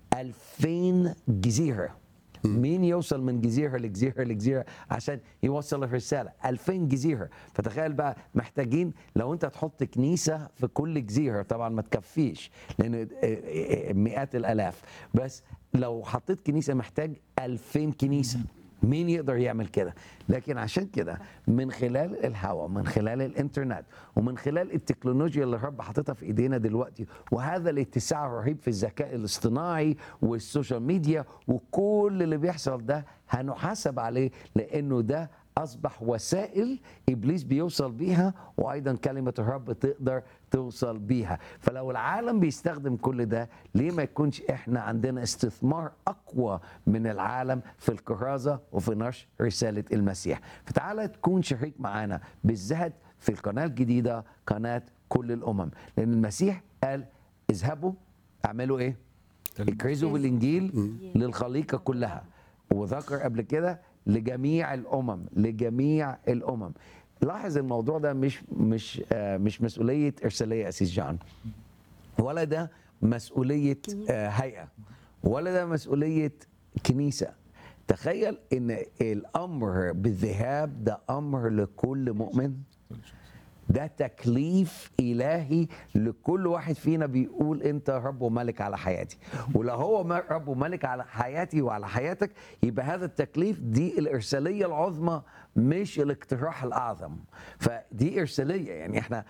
2000 جزيره مين يوصل من جزيره لجزيره لجزيره عشان يوصل الرساله 2000 جزيره فتخيل بقى محتاجين لو انت تحط كنيسه في كل جزيره طبعا ما تكفيش لان مئات الالاف بس لو حطيت كنيسه محتاج 2000 كنيسه مين يقدر يعمل كده لكن عشان كده من خلال الهواء من خلال الانترنت ومن خلال التكنولوجيا اللي الرب حاططها في ايدينا دلوقتي وهذا الاتساع الرهيب في الذكاء الاصطناعي والسوشيال ميديا وكل اللي بيحصل ده هنحاسب عليه لانه ده اصبح وسائل ابليس بيوصل بيها وايضا كلمه الرب تقدر توصل بيها فلو العالم بيستخدم كل ده ليه ما يكونش احنا عندنا استثمار اقوى من العالم في الكرازه وفي نشر رساله المسيح فتعالى تكون شريك معانا بالذات في القناه الجديده قناه كل الامم لان المسيح قال اذهبوا اعملوا ايه اكرزوا بالانجيل للخليقه كلها وذكر قبل كده لجميع الامم لجميع الامم لاحظ الموضوع ده مش مش آه مش مسؤوليه ارساليه اسيس جان ولا ده مسؤوليه آه هيئه ولا ده مسؤوليه كنيسه تخيل ان الامر بالذهاب ده امر لكل مؤمن ده تكليف إلهي لكل واحد فينا بيقول أنت رب وملك على حياتي ولو هو رب وملك على حياتي وعلى حياتك يبقى هذا التكليف دي الإرسالية العظمى مش الاقتراح الأعظم فدي إرسالية يعني احنا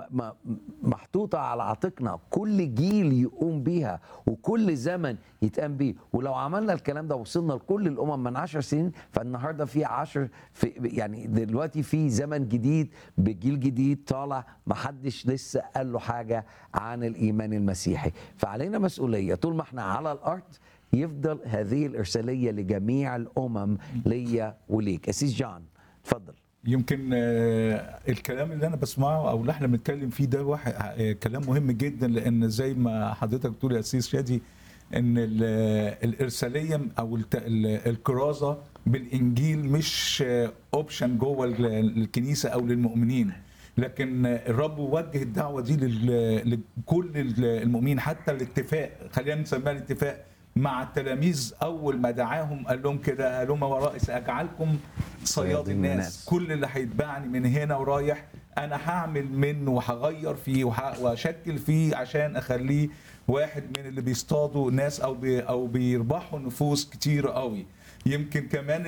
محطوطة على عاتقنا كل جيل يقوم بيها وكل زمن يتقام بيه ولو عملنا الكلام ده وصلنا لكل الأمم من عشر سنين فالنهاردة في عشر في يعني دلوقتي في زمن جديد بجيل جديد جديد طالع ما حدش لسه قال له حاجه عن الايمان المسيحي فعلينا مسؤوليه طول ما احنا على الارض يفضل هذه الارساليه لجميع الامم ليا وليك اسيس جان اتفضل يمكن آه الكلام اللي انا بسمعه او اللي احنا بنتكلم فيه ده واحد آه كلام مهم جدا لان زي ما حضرتك بتقول يا اسيس شادي ان الارساليه او الكرازه بالانجيل مش اوبشن جوه الكنيسه او للمؤمنين لكن الرب وجه الدعوه دي لكل المؤمنين حتى الاتفاق خلينا نسميها الاتفاق مع التلاميذ اول ما دعاهم قال لهم كده قال لهم ورائي ساجعلكم صياد الناس كل اللي هيتبعني من هنا ورايح انا هعمل منه وهغير فيه واشكل فيه عشان اخليه واحد من اللي بيصطادوا ناس او بي او بيربحوا نفوس كتير قوي يمكن كمان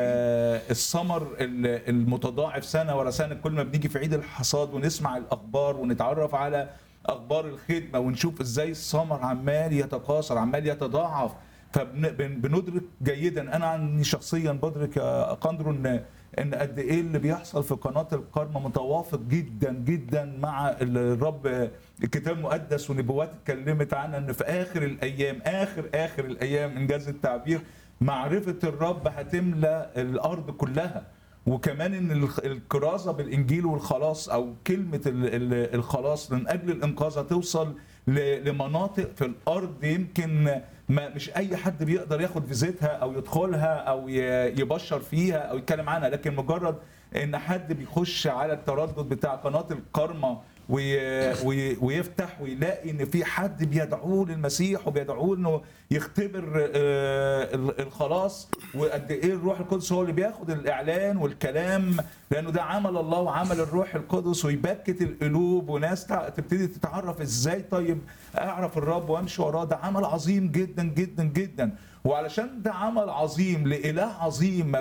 الثمر المتضاعف سنه ورا سنه كل ما بنيجي في عيد الحصاد ونسمع الاخبار ونتعرف على اخبار الخدمه ونشوف ازاي الثمر عمال يتكاثر عمال يتضاعف فبندرك جيدا انا عني شخصيا بدرك يا قندرو ان ان قد ايه اللي بيحصل في قناه الكرمه متوافق جدا جدا مع الرب الكتاب المقدس ونبوات اتكلمت عنها ان في اخر الايام اخر اخر الايام انجاز التعبير معرفه الرب هتملى الارض كلها وكمان ان الكرازه بالانجيل والخلاص او كلمه الخلاص من اجل الانقاذ هتوصل لمناطق في الارض يمكن ما مش اي حد بيقدر ياخد فيزيتها او يدخلها او يبشر فيها او يتكلم عنها لكن مجرد ان حد بيخش على التردد بتاع قناه الكرمه ويفتح ويلاقي ان في حد بيدعوه للمسيح وبيدعوه انه يختبر الخلاص وقد ايه الروح القدس هو اللي بياخد الاعلان والكلام لانه ده عمل الله وعمل الروح القدس ويبكت القلوب وناس تبتدي تتعرف ازاي طيب اعرف الرب وامشي وراه ده عمل عظيم جدا جدا جدا وعلشان ده عمل عظيم لاله عظيم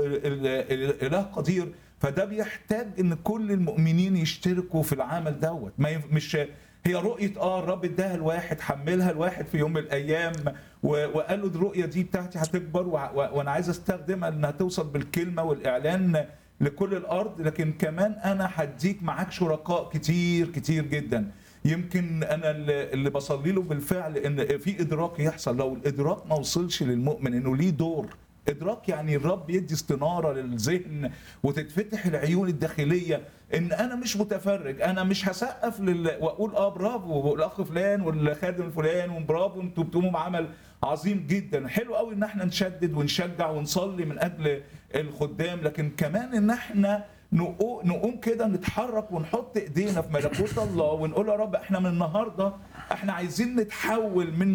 اله قدير فده بيحتاج ان كل المؤمنين يشتركوا في العمل دوت ما مش هي رؤيه اه الرب اداها الواحد حملها الواحد في يوم من الايام وقال له الرؤيه دي بتاعتي هتكبر وانا عايز استخدمها انها توصل بالكلمه والاعلان لكل الارض لكن كمان انا هديك معاك شركاء كتير كتير جدا يمكن انا اللي بصلي له بالفعل ان في ادراك يحصل لو الادراك ما وصلش للمؤمن انه ليه دور ادراك يعني الرب يدي استناره للذهن وتتفتح العيون الداخليه ان انا مش متفرج انا مش هسقف لل... واقول اه برافو الاخ فلان والخادم الفلان وبرافو انتوا بتقوموا بعمل عظيم جدا حلو قوي ان احنا نشدد ونشجع ونصلي من اجل الخدام لكن كمان ان احنا نقوم كده نتحرك ونحط ايدينا في ملكوت الله ونقول يا رب احنا من النهارده احنا عايزين نتحول من